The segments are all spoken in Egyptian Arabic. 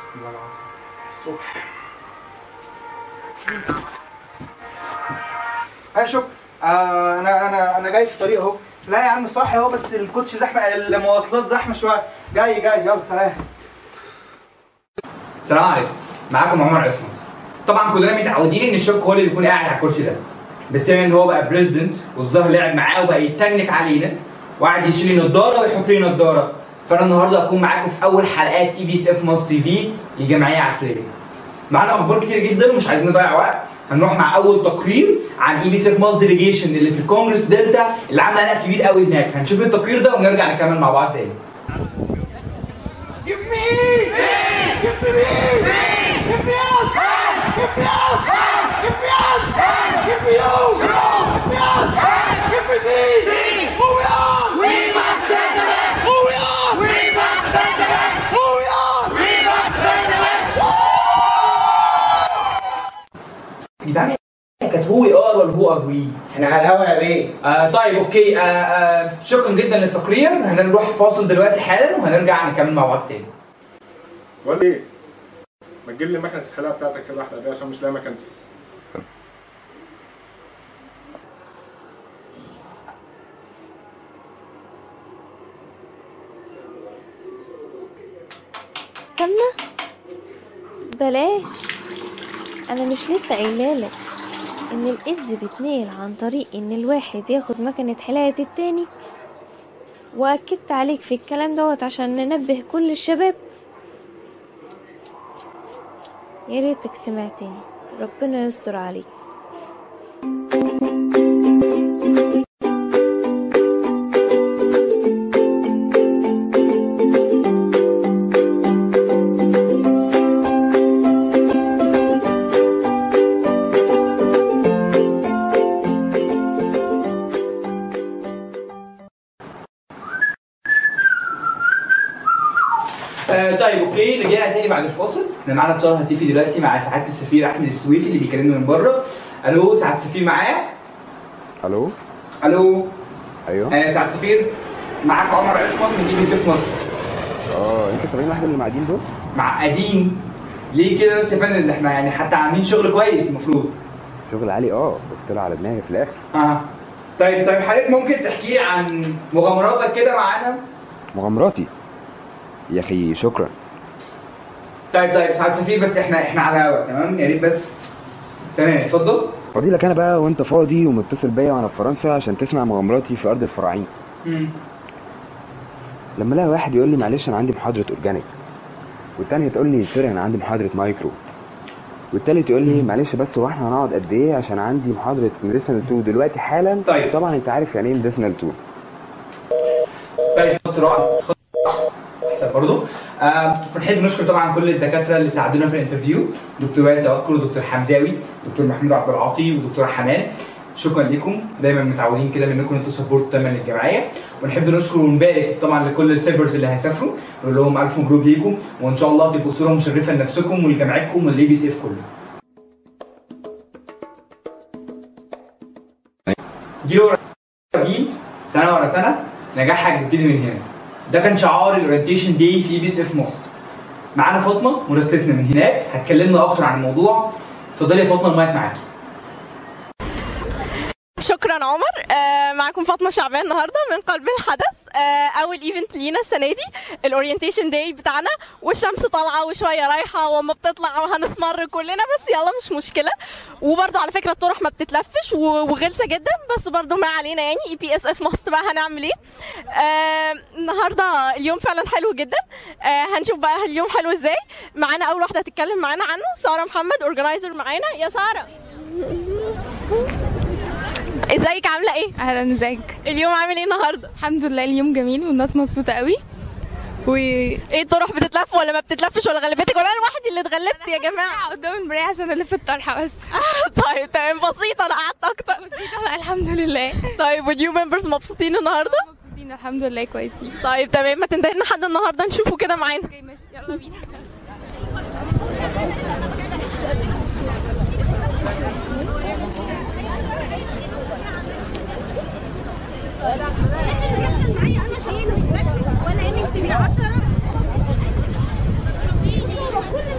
والله العظيم الصبح ايوه شكرا آه انا انا انا جاي في الطريق اهو لا يا عم صح اهو بس الكوتش زحمه المواصلات زحمه شويه جاي جاي يلا سلام السلام عليكم معاكم عمر عصمت طبعا كلنا متعودين ان الشوك هو اللي بيكون قاعد على الكرسي ده بس بما ان هو بقى بريزدنت والظاهر لعب معاه وبقى يتنك علينا وقعد يشيل لي نضاره ويحط لي نضاره فانا النهارده هكون معاكم في اول حلقات اي بي اس اف مصر تي في الجمعيه عفريه معانا اخبار كتير جدا ومش عايزين نضيع وقت هنروح مع اول تقرير عن اي بي اس اف مصر ديليجيشن اللي في الكونجرس دلتا اللي عامله قلق كبير قوي هناك هنشوف التقرير ده ونرجع نكمل مع بعض تاني جدعان كانت هو ار ولا هو ار وي احنا على الهوا يا بيه آه طيب اوكي آه آه شكرا جدا للتقرير هنروح فاصل دلوقتي حالا وهنرجع نكمل مع بعض تاني بقول ايه ما تجيب لي مكنه الحلاقه بتاعتك كده واحده دي عشان مش لاقي مكنتي استنى بلاش انا مش لسه قايلالك ان الايدز بيتنقل عن طريق ان الواحد ياخد مكنة حلاية التاني واكدت عليك في الكلام دوت عشان ننبه كل الشباب يا ريتك سمعتني ربنا يستر عليك آه طيب اوكي رجعنا تاني بعد الفاصل احنا معانا اتصال هاتفي دلوقتي مع سعاده السفير احمد السويفي اللي بيكلمنا من بره الو سعاده السفير معايا الو الو ايوه آه سعاده السفير معاك عمر عصمت من دي بي سي في مصر اه انتوا سامعين واحد من المعادين دول معقدين ليه كده بس يا فندم ده احنا يعني حتى عاملين شغل كويس المفروض شغل عالي اه بس طلع على دماغي في الاخر اه طيب طيب حضرتك ممكن تحكي لي عن مغامراتك كده معانا مغامراتي يا اخي شكرا طيب طيب سعاده السفير بس احنا احنا على الهوا تمام يا ريت بس تمام اتفضل فاضي لك انا بقى وانت فاضي ومتصل بيا وانا في فرنسا عشان تسمع مغامراتي في ارض الفراعين مم. لما الاقي واحد يقول لي معلش انا عندي محاضره اورجانيك والتانية تقول لي سوري انا عندي محاضره مايكرو والتالت يقول لي معلش بس هو احنا هنقعد قد ايه عشان عندي محاضره ميديسنال 2 دلوقتي حالا طيب. طبعا انت عارف يعني ايه ميديسنال 2 طيب خط رائع خط حسب برضه آه بنحب نشكر طبعا كل الدكاتره اللي ساعدونا في الانترفيو دكتور وائل توكل ودكتور حمزاوي دكتور محمود عبد العاطي ودكتور حنان شكرا لكم دايما متعودين كده منكم انتوا سبورت تمام للجمعيه ونحب نشكر ونبارك طبعا لكل السيرفرز اللي هيسافروا نقول لهم الف مبروك ليكم وان شاء الله تبقوا صوره مشرفه لنفسكم ولجامعتكم والاي بي سي اف كله جيل ورا جيل سنه ورا سنه نجاحك بيبتدي من هنا ده كان شعار الاورينتيشن داي في بي اس اف مصر معانا فاطمه مراسلتنا من هناك هتكلمنا اكتر عن الموضوع اتفضلي يا فاطمه المايك معاكي شكرا عمر آه معكم فاطمه شعبان النهارده من قلب الحدث آه اول ايفنت لينا السنه دي الاورينتيشن داي بتاعنا والشمس طالعه وشويه رايحه وما بتطلع هنسمر كلنا بس يلا مش مشكله وبرده على فكره الطرح ما بتتلفش و- وغلسه جدا بس برده ما علينا يعني اي بي اس اف ماست بقى هنعمل ايه آه النهارده اليوم فعلا حلو جدا آه هنشوف بقى اليوم حلو ازاي معانا اول واحده هتتكلم معانا عنه ساره محمد اورجنايزر معانا يا ساره ازيك عامله ايه اهلا ازيك اليوم عامل ايه النهارده الحمد لله اليوم جميل والناس مبسوطه قوي و ايه الطرح بتتلف ولا ما بتتلفش ولا غلبتك ولا انا لوحدي اللي اتغلبت يا جماعه قدام المرايه عشان الف الطرحه بس طيب تمام بسيطه انا قعدت اكتر بسيطة، الحمد لله طيب والنيو ممبرز مبسوطين النهارده مبسوطين الحمد لله كويسين طيب تمام ما تنتهي لنا حد النهارده نشوفه كده معانا اوكي ماشي يلا بينا ولا انك تبقي 10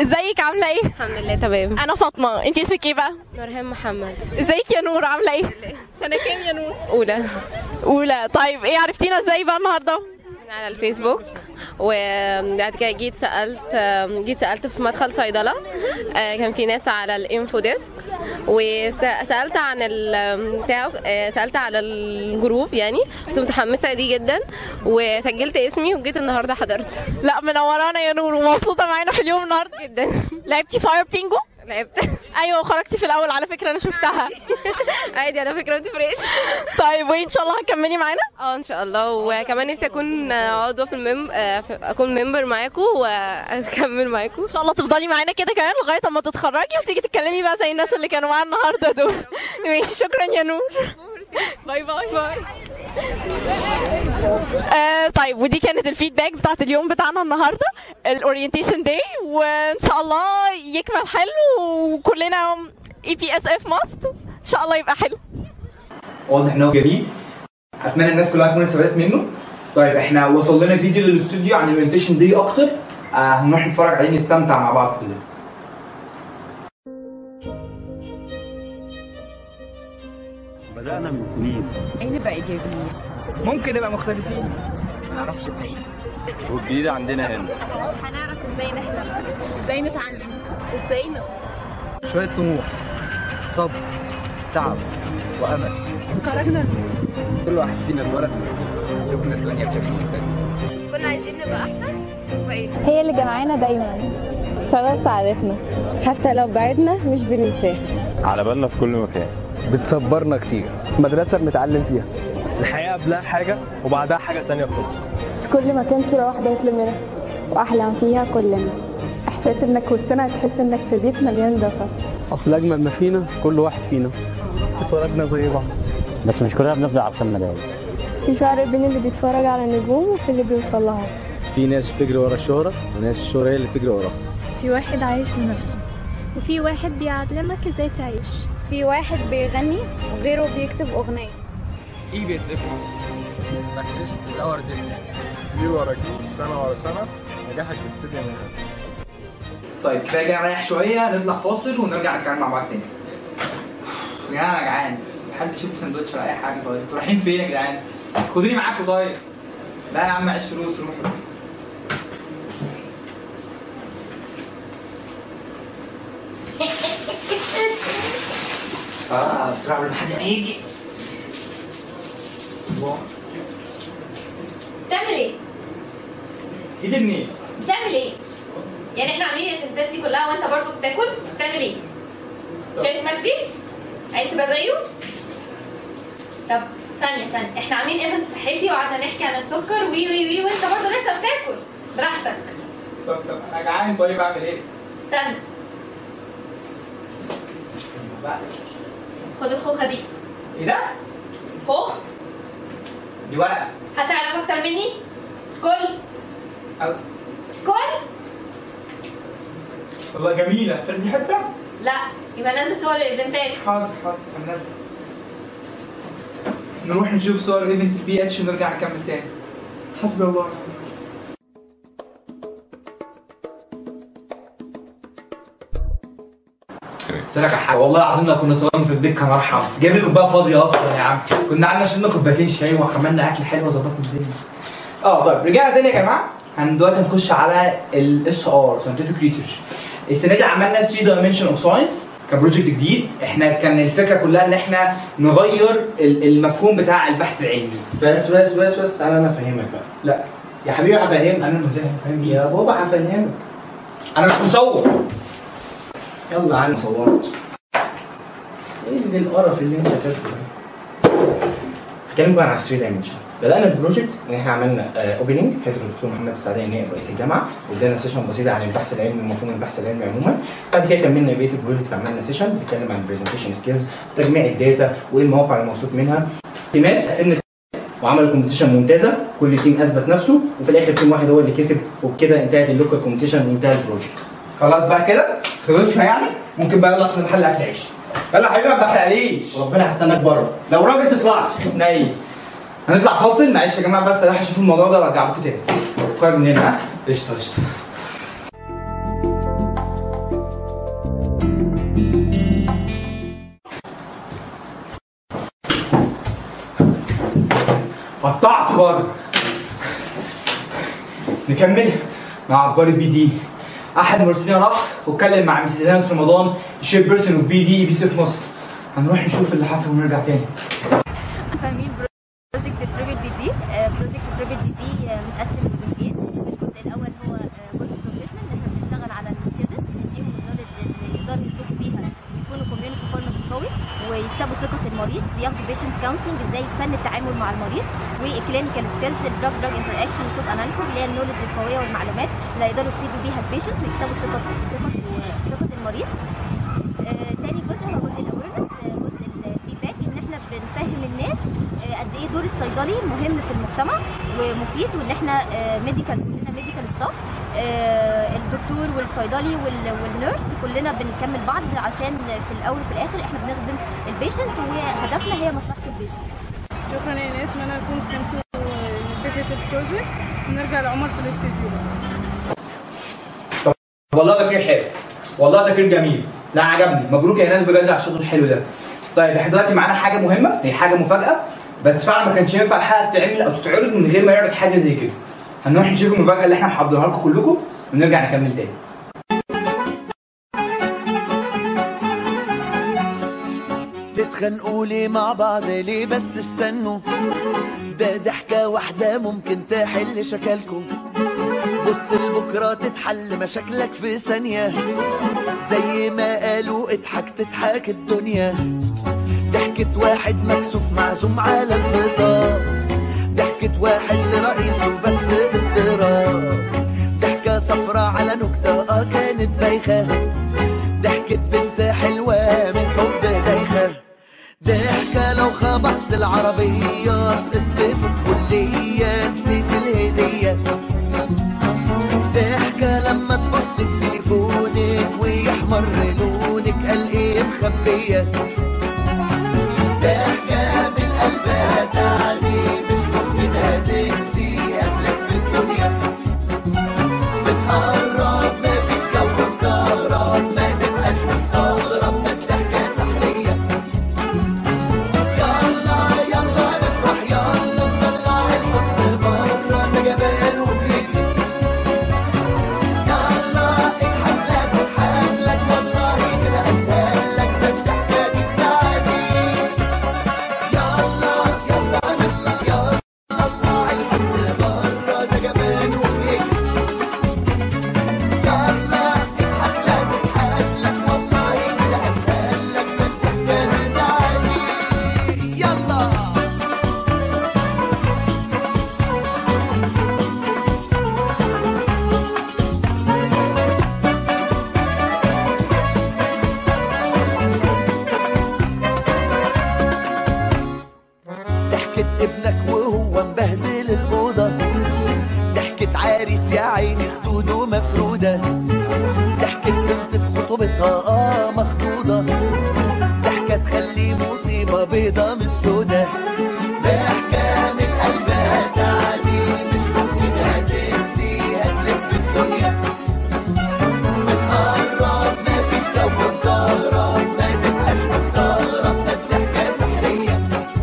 ازيك عامله ايه الحمد لله تمام انا فاطمه انت اسمك ايه بقى نورهان محمد ازيك يا نور عامله ايه سنه كام يا نور اولى اولى طيب ايه عرفتينا ازاي بقى النهارده من على الفيسبوك وبعد كده جيت سالت جيت سالت في مدخل صيدله آه، كان في ناس على الانفو ديسك وسالت عن ال بتاعه آه، سالت على الجروب يعني كنت متحمسه دي جدا وسجلت اسمي وجيت النهارده حضرت لا منورانا يا نور ومبسوطه معانا في اليوم النهارده جدا لعبتي فاير بينجو لعبت ايوه وخرجتي في الاول على فكره انا شفتها عادي على فكره ما تفرقش طيب وان شاء الله هتكملي معانا اه ان شاء الله وكمان نفسي اكون عضوه في المم آه، في- اكون ممبر معاكم واكمل معاكم ان شاء الله تفضلي معانا كده كمان لغايه اما تتخرجي وتيجي تتكلمي بقى زي الناس اللي كانوا معانا النهارده دول ماشي شكرا يا نور باي باي باي آه طيب ودي كانت الفيدباك بتاعت اليوم بتاعنا النهارده الاورينتيشن داي وان شاء الله يكمل حلو وكلنا اي بي اس اف ماست ان شاء الله يبقى حلو واضح ان هو جميل اتمنى الناس كلها تكون استفادت منه طيب احنا وصل لنا فيديو للاستوديو عن الاورينتيشن دي اكتر آه هنروح نتفرج عليه نستمتع مع بعض كلنا بدأنا من سنين ايه نبقى ايجابيين ممكن نبقى مختلفين ما نعرفش الحقيقة والجديد عندنا هنا هنعرف ازاي نحلم ازاي نتعلم ازاي نقوم شوية طموح صبر تعب وأمل خرجنا كل واحد فينا اتولد شفنا الدنيا بشكل مختلف كنا عايزين نبقى احسن وايه هي اللي جمعانا دايما سبب سعادتنا حتى لو بعدنا مش بننساها على بالنا في كل مكان بتصبرنا كتير مدرسة بنتعلم فيها الحياة قبلها حاجة وبعدها حاجة تانية خالص في كل مكان صورة واحدة يتلمنا وأحلام فيها كلنا إحساس إنك وسطنا تحس إنك في بيت مليان دفى أصل أجمل ما فينا كل واحد فينا اتولدنا زي بعض بس مش كلنا بنفضل على القمة دايما في فرق بين اللي بيتفرج على النجوم وفي اللي بيوصل لها في ناس بتجري ورا الشهرة وناس الشهرة هي اللي بتجري وراها في واحد عايش لنفسه وفي واحد بيعلمك ازاي تعيش في واحد بيغني وغيره بيكتب أغنية اي بي اس اف سكسس از اور ديستني جيل ورا جيل سنة ورا سنة نجاحك بيبتدي من هنا طيب كفايه كده نريح شويه نطلع فاصل ونرجع نتكلم مع بعض تاني يا جدعان انا جعان حد يشوف سندوتش ولا اي حاجه طيب انتوا رايحين فين يا جدعان خدوني معاكم طيب لا يا عم معيش فلوس روح اه بسرعه قبل ما حد يجي بتعمل ايه؟ ايدي منين؟ بتعمل ايه؟ يعني احنا عاملين الايفنتات دي كلها وانت برضو بتاكل بتعمل ايه؟ شايف مجدي؟ عايز تبقى زيه؟ طب ثانية ثانية احنا عاملين ايفنت صحتي وقعدنا نحكي عن السكر وي وي وي وانت برضو لسه بتاكل براحتك طب طب انا جعان طيب اعمل ايه؟ استنى خد الخوخة دي ايه ده؟ خوخ دي ورقه هتعرف اكتر مني؟ كل أو. كل والله جميله دي حته لا يبقى نزل صور الايفنتات حاضر حاضر هننزل نروح نشوف صور ايفنت البي اتش ونرجع نكمل تاني حسبي الله سلك يا حاج والله العظيم لو كنا صورنا في البيت كان ارحم جايب لي كوبايه فاضيه اصلا يا عم كنا قعدنا شربنا كوبايتين شاي وعملنا اكل حلو وظبطنا الدنيا اه طيب رجعنا تاني يا جماعه هن دلوقتي هنخش على الاس ار ساينتفك ريسيرش السنه دي عملنا 3 دايمنشن اوف ساينس كبروجكت جديد احنا كان الفكره كلها ان احنا نغير ال- المفهوم بتاع البحث العلمي بس بس بس بس تعالى انا افهمك بقى لا يا حبيبي هفهمك انا المذيع هفهم يا بابا هفهمك انا مش مصور يلا عن صورت ايه اللي القرف اللي انت فاكره ده هكلمكم عن 3 دايمنشن بدانا البروجكت ان احنا عملنا اوبننج حضر الدكتور محمد السعداني نائب رئيس الجامعه وادانا سيشن بسيطه عن البحث العلمي ومفهوم البحث العلمي عموما بعد كده كملنا بقيه البروجكت عملنا سيشن بيتكلم عن البرزنتيشن سكيلز تجميع الداتا وايه المواقع الموثوق منها تيمات قسمنا وعملوا كومبيتيشن ممتازه كل تيم اثبت نفسه وفي الاخر تيم واحد هو اللي كسب وبكده انتهت اللوكال كومبيتيشن وانتهى البروجكت خلاص بقى كده خلصنا يعني ممكن بقى يلا عشان محل اكل عيش يلا يا حبيبي ما تحرقليش ربنا هستناك بره لو راجل تطلع نايم هنطلع فاصل معلش يا جماعه بس رايح اشوف الموضوع ده وارجع لكم تاني خرج من هنا ها؟ قشطه قشطه اتقطعت بره نكمل مع عبار البي دي احد مرسلين راح واتكلم مع مسز هانس رمضان الشيب بيرسون اوف بي دي بي سي في مصر هنروح نشوف اللي حصل ونرجع تاني فاهمين بروجكت تريبل بي دي بروجكت تريبل بي دي متقسم لجزئين الجزء الاول هو آه، جزء بروفيشنال احنا بنشتغل على الستودنتس نديهم النولج اللي يقدروا يفرقوا بيها ويكونوا كوميونتي فارماسي قوي ويكسبوا ثقه المريض بياخدوا بيشنت كونسلنج ازاي فن التعامل مع المريض والكلينيكال سكيلز الدراج دراج انتر اكشن وشوب اناليسيس اللي هي النولج القويه والمعلومات اللي هيقدروا يفيدوا بيها البيشنت ويكسبوا ثقه ثقه ثقه المريض آه، تاني جزء هو جزء الاويرنس جزء الفيدباك ان احنا بنفهم الناس آه، قد ايه دور الصيدلي مهم في المجتمع ومفيد وان احنا ميديكال كلنا ميديكال ستاف الدكتور والصيدلي وال- والنيرس كلنا بنكمل بعض عشان في الاول وفي الاخر احنا بنخدم البيشنت وهدفنا هي مصلحه البيشنت شكرا يا ناس ان انا اكون فهمتوا فكره البروجكت ونرجع لعمر في الاستوديو بقى والله ده كير حلو والله ده كير جميل لا عجبني مبروك يا ناس بجد على الشغل الحلو ده طيب احنا دلوقتي معانا حاجه مهمه هي حاجه مفاجاه بس فعلا ما كانش ينفع الحلقه تتعمل او تتعرض من غير ما يعرض حاجه زي كده هنروح نشوف المفاجاه اللي احنا محضرها لكم كلكم ونرجع نكمل تاني تتخانقوا ليه مع بعض ليه بس استنوا ده ضحكة واحدة ممكن تحل شكلكم بص لبكرة تتحل مشاكلك في ثانية زي ما قالوا اضحك تضحك الدنيا ضحكة واحد مكسوف معزوم على الفطار ضحكة واحد لرئيسه بس اضطراب ضحكة صفرة على نكتة اه كانت بايخة ضحكة بنت حلوة من حب دايخة ضحكة لو خبطت العربية سقطت في الكلية نسيت الهدية ضحكة لما تبص في تليفونك ويحمر لونك قال ايه مخبية ضحكة من قلبها تعدي مش ممكن هتنسي هتلف الدنيا بتقرب مفيش جو مكهرب ما تبقاش مستغرب ده الضحكة سحرية يلا يلا نفرح يلا نطلع الحزن بره ده جبان وبيجري يلا اضحك لك اضحك لك والله كده اسهل لك ده الضحكة دي بتاعتي يلا يلا نطلع يلا نطلع الحزن بره ده جبان وبيجري يلا اضحك لك اضحك لك والله كده اسهل لك ده الضحكة دي بتاعتي يلا ضحكة ابنك وهو مبهدل الأوضة ضحكة عريس يا عيني خدوده مفرودة ضحكة بنت في خطوبتها اه مخطوطة ضحكة تخلي مصيبة بيضة من السودا ضحكة من قلبها تعدي مش ممكن هتنسي هتلف الدنيا بتقرب مفيش جو مكهرب ما تبقاش مستغرب ده الضحكة سحرية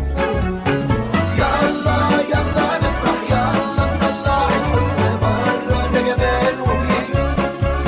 يلا يلا نفرح يلا نطلع الحزن بره ده جبان وبيجري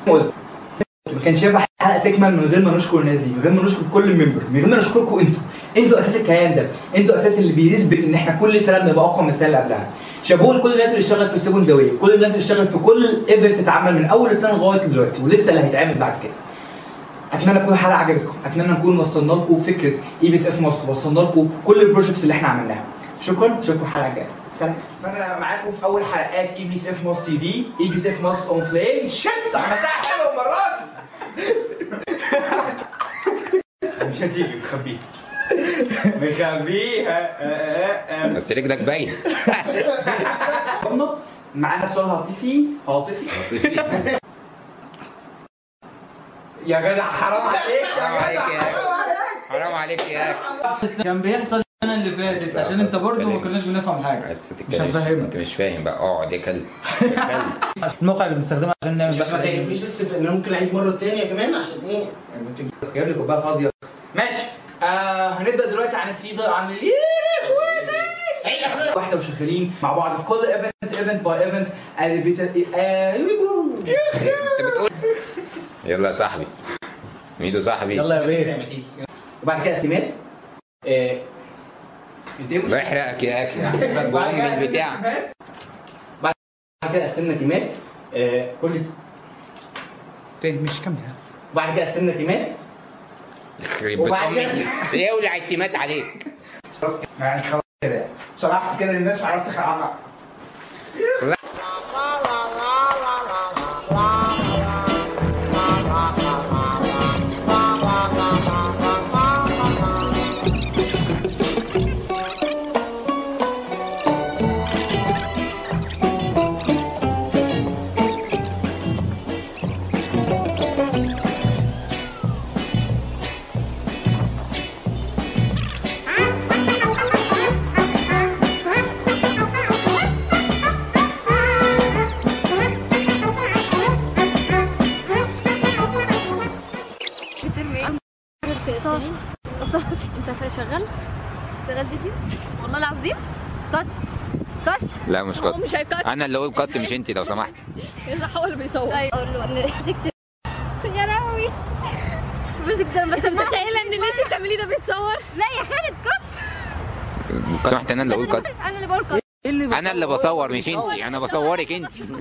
قلت ما كانش ينفع الحلقه تكمل من غير ما نشكر الناس دي من غير ما نشكر كل ممبر من غير ما نشكركم انتوا انتوا اساس الكيان ده انتوا اساس اللي بيثبت ان احنا كل سنه بنبقى اقوى من السنه اللي قبلها شابوه لكل الناس اللي اشتغلت في السيفون داويه كل الناس اللي اشتغلت في كل ايفنت اتعمل من اول السنه لغايه دلوقتي ولسه اللي هيتعمل بعد كده اتمنى تكون الحلقه عجبتكم اتمنى نكون وصلنا لكم فكره اي بي اس اف مصر وصلنا لكم كل البروجكتس اللي احنا عملناها شكرا اشوفكم الحلقه الجايه سلام فانا معاكم في اول حلقات اي بي اس اف مصر تي في اي بي اس اف مصر اون فليم شت عملتها حلوه المره دي مش هتيجي مخبيها مخبيها بس رجلك باين معانا اتصال هاتفي هاتفي يا جدع حرام عليك حرام عليك يا اخي حرام عليك يا اخي كان بيحصل السنه اللي فاتت عشان انت برضه ما كناش بنفهم حاجه بس مش هنفهمك انت مش فاهم بقى اقعد يا كلب الموقع اللي بنستخدمه عشان نعمل بس ما تعرفنيش بس في- ان انا ممكن اعيد مره تانية كمان عشان ايه جايب لي كوبايه فاضيه ماشي آه هنبدا دلوقتي عن السيده عن ال واحده وشغالين مع بعض في كل ايفنت ايفنت باي ايفنت يلا يا صاحبي ميدو صاحبي يلا يا بيه وبعد كده سمات آه، انت ايه مش- بحرقك يا اخي بعد بقوم كده من البتاع تيمات. بعد كده قسمنا تيمات آه، كل تاني مش كمل بعد كده قسمنا تيمات يخرب وبعد بيت كده- يولع التيمات عليك يعني خلاص كده شرحت كده للناس وعرفت خلعها بترمي صوص صوص انت فا- شغال شغال فيديو والله العظيم كات كات لا مش هو قط مش هيكت. انا اللي اقول قط مش انت لو سمحت صح هو اللي بيصور طيب اقول له ان بروجكت يا لهوي بروجكت انا بس متخيله ان اللي انت بتعمليه ده بيتصور لا يا خالد كات سمحت انا اللي اقول قط انا اللي بقول كات انا اللي بصور مش انت انا بصورك انت طيب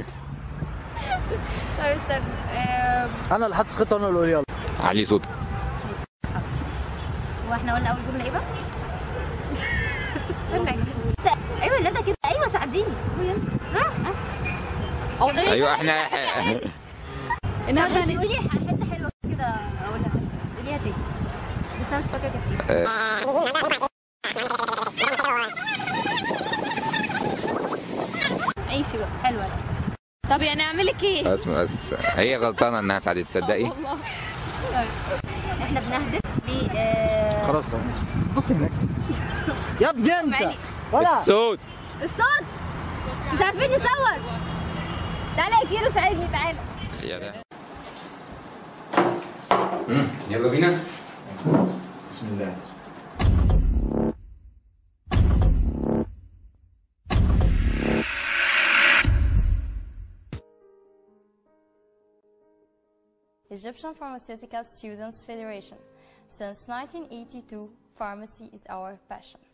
استنى آم، انا اللي حاطط الخطه وانا اللي اقول يلا علي صوتك هو احنا قلنا اول جمله ايه بقى؟ استنى ايوه لا ده كده ايوه ساعديني ها ها ايوه احنا انها كانت قولي حته حلوه كده اقولها قوليها تاني بس انا مش فاكره كانت ايه عيشي بقى حلوه طب يعني اعمل لك ايه؟ بس بس هي غلطانه انها ساعدت تصدقي والله احنا بنهدف ل آه، خلاص خلاص بص هناك يا ابني انت ولا الصوت الصوت مش عارفين نصور تعالى يا كيرو ساعدني تعالى يا ده مم، يلا بينا بسم الله Egyptian Pharmaceutical Students Federation. Since 1982, pharmacy is our passion.